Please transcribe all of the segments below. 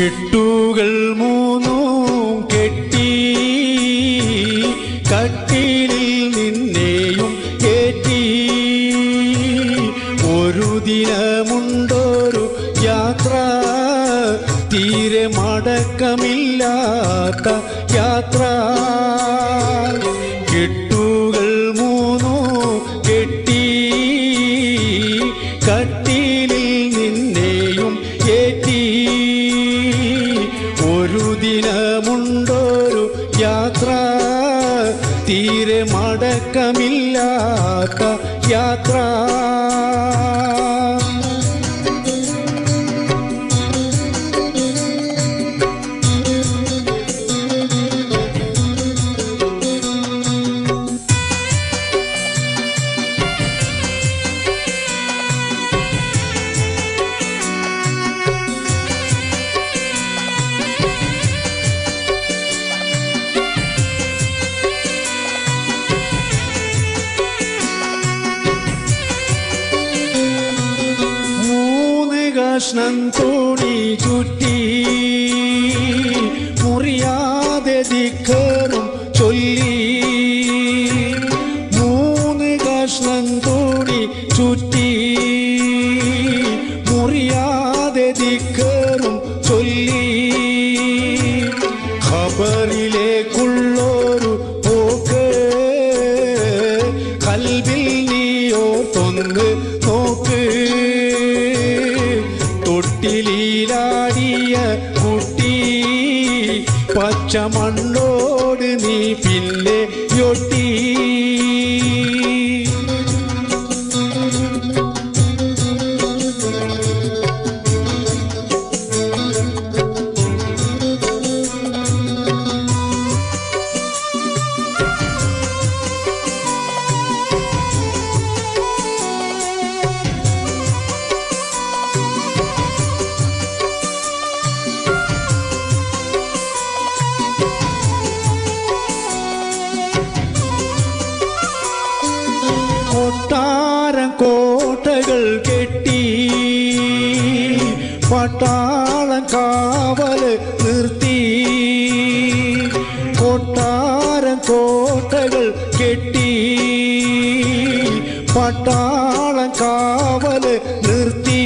കെട്ടുകൾ മൂന്നും കെട്ടി കട്ടിലിൽ നിന്നെയും കയറ്റി ഒരു ദിനമുണ്ടൊരു യാത്ര തീരെ മടക്കമില്ലാത്ത യാത്ര കെട്ടുകൾ മൂന്നു കെട്ടി കട്ടിലിൽ നിന്നെയും ഏറ്റി ഒരു ദിനമുണ്ടൊരു യാത്ര തീരെ മടക്കമില്ലാത്ത യാത്ര മൂന്ന് കഷ്ണം തോണി ചുറ്റി മുറിയാതെ ദിക്കറും ചൊല്ലി മൂന്ന് കഷ്ണം തോണി ചുറ്റി മുറിയാതെ ദിക്കറും ചൊല്ലി ഖബറിലേക്കുള്ളൊരു പോക്ക് കൽവിൽ നീയോർത്തൊന്ന് നോക്ക് തൊട്ടിലീലാടിയ കുട്ടി പച്ച മണ്ണോട് നീ പിന്നെ യൊട്ടി കൊട്ടാരം കോട്ടകൾ കെട്ടി പട്ടാളം കാവല് നിർത്തി കൊട്ടാരം കോട്ടകൾ കെട്ടി പട്ടാളം കാവല് നിർത്തി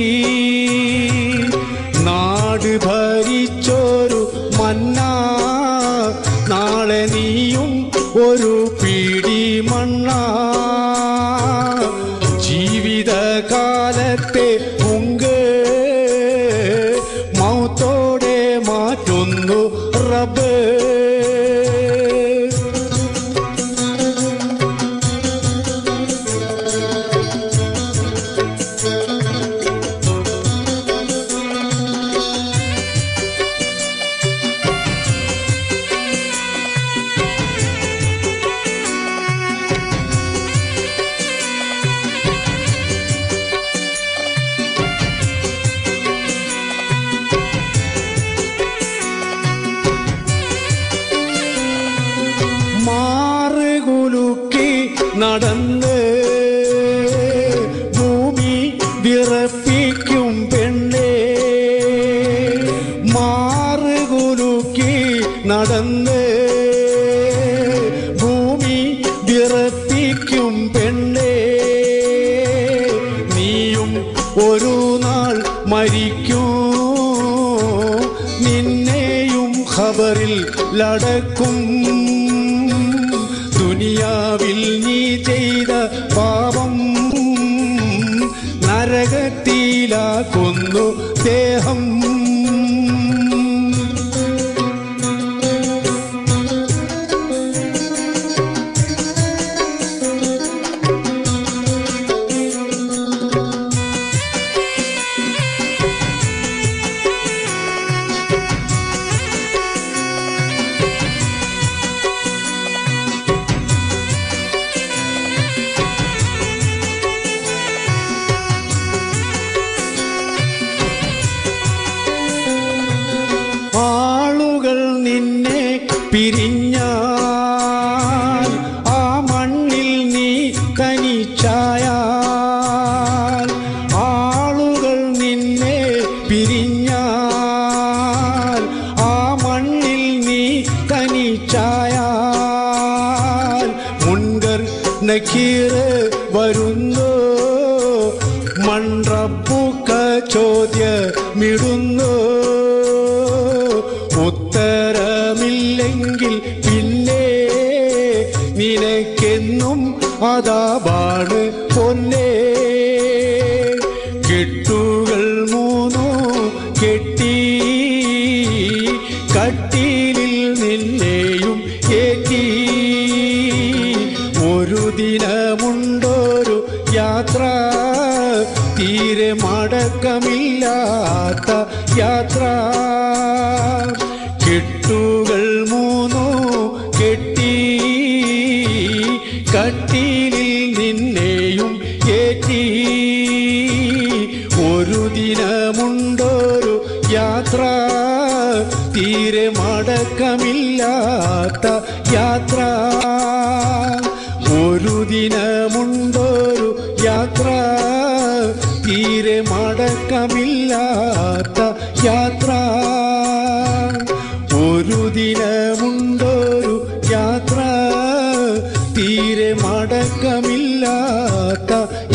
നാട് ഭരിച്ചൊരു മന്ന നാളെ നീയും ഒരു പിടി മണ്ണ ജീവിതകാലത്തെ മുങ്ക് മൗത്തോടെ മാറ്റുന്നു റബ്ബ് മാറുകുലുക്കി നടന്ന് ഭൂമി വിറപ്പിക്കും പെണ്ണേ മാറുകുലുക്കി നടന്ന് ഭൂമി വിറപ്പിക്കും പെണ്ണേ നീയും ഒരു നാൾ മരിക്കും നിന്നെയും ഖബറിൽ ലടക്കും ദുനിയാവിൽ നീ ചെയ്ത പാപം നരകത്തിലാക്കുന്നു ദേഹം ആളുകൾ നിന്നെ പിരിഞ്ഞാൽ ആ മണ്ണിൽ നീ തനിച്ചായാൽ ആളുകൾ നിന്നെ പിരിഞ്ഞാൽ മൺറപ്പൂക്ക ചോദ്യമിടുന്നു ഉത്തരമില്ലെങ്കിൽ പിന്നെ നിനക്കെന്നും അതാപാണ് പൊന്നേ കെട്ടുകൾ മൂന്നു കെട്ടി കട്ടിലിൽ നിന്നെയും ഏറ്റി ഒരു ദിനമുണ്ടൊരു യാത്ര തീരെ മടക്കമില്ലാത്ത യാത്ര കെട്ടുകൾ മൂന്നു കെട്ടി കട്ടിലിൽ നിന്നെയും ഏറ്റി ഒരു ദിനമുണ്ടൊരു യാത്ര തീരെ മടക്കമില്ലാത്ത യാത്ര ഒരു ദിനമുണ്ടൊരു യാത്ര തീരെ മടക്കമില്ലാത്ത യാത്ര ഒരു ദിനമുണ്ടൊരു യാത്ര തീരെ മടക്കമില്ലാത്ത